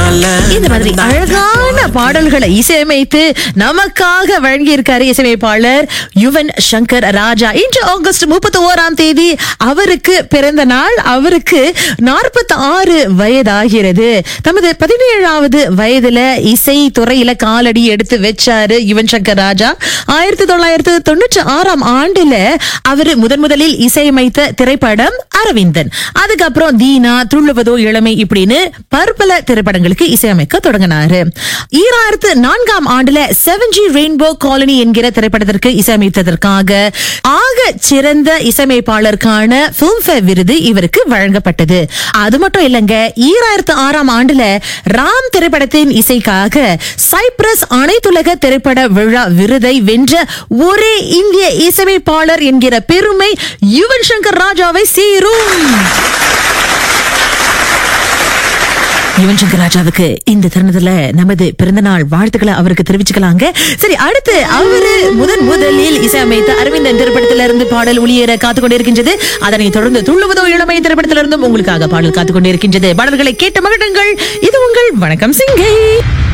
இந்த மாதிரி அழகான பாடல்களை இசையமைத்து நமக்காக வழங்கியிருக்காரு இசையமைப்பாளர் யுவன் சங்கர் ராஜா இன்று ஆகஸ்ட் முப்பத்தி ஓராம் தேதி அவருக்கு பிறந்த நாள் அவருக்கு நாற்பத்தி ஆறு வயதாகிறது தமது பதினேழாவது வயதுல இசை துறையில காலடி எடுத்து வச்சாரு யுவன் சங்கர் ராஜா ஆயிரத்தி தொள்ளாயிரத்தி தொண்ணூற்றி ஆறாம் ஆண்டுல அவரு முதன் முதலில் இசையமைத்த திரைப்படம் அரவிந்தன் அதுக்கப்புறம் தீனா துள்ளுவதோ இளமை இப்படின்னு பற்பல திரைப்படங்களுக்கு இசையமைக்க தொடங்கினாரு ஈராயிரத்து நான்காம் ஆண்டுல செவன் ஜி ரெயின்போ காலனி என்கிற திரைப்படத்திற்கு இசையமைத்ததற்காக ஆக சிறந்த இசையமைப்பாளருக்கான பிலிம்பேர் விருது இவருக்கு வழங்கப்பட்டது அது மட்டும் இல்லங்க ஈராயிரத்து ஆறாம் ஆண்டுல ராம் திரைப்படத்தின் இசைக்காக சைப்ரஸ் அனைத்துலக திரைப்பட விழா விருதை வென்ற ஒரே இந்திய இசையமைப்பாளர் என்கிற பெருமை யுவன் சங்கர் ராஜாவை சேரும் யுவன் சங்கர் ராஜாவுக்கு இந்த தருணத்துல நமது பிறந்தநாள் வாழ்த்துக்களை அவருக்கு தெரிவிச்சுக்கலாங்க சரி அடுத்து அவரு முதன் முதலில் இசையமைத்த அரவிந்தன் திரைப்படத்திலிருந்து பாடல் ஒளியேற காத்துக் கொண்டிருக்கின்றது அதனை தொடர்ந்து துள்ளுவதோ இளமை திரைப்படத்திலிருந்தும் உங்களுக்காக பாடல் காத்துக் கொண்டிருக்கின்றது பாடல்களை கேட்ட மகிழுங்கள் இது உங்கள் வணக்கம் சிங்கை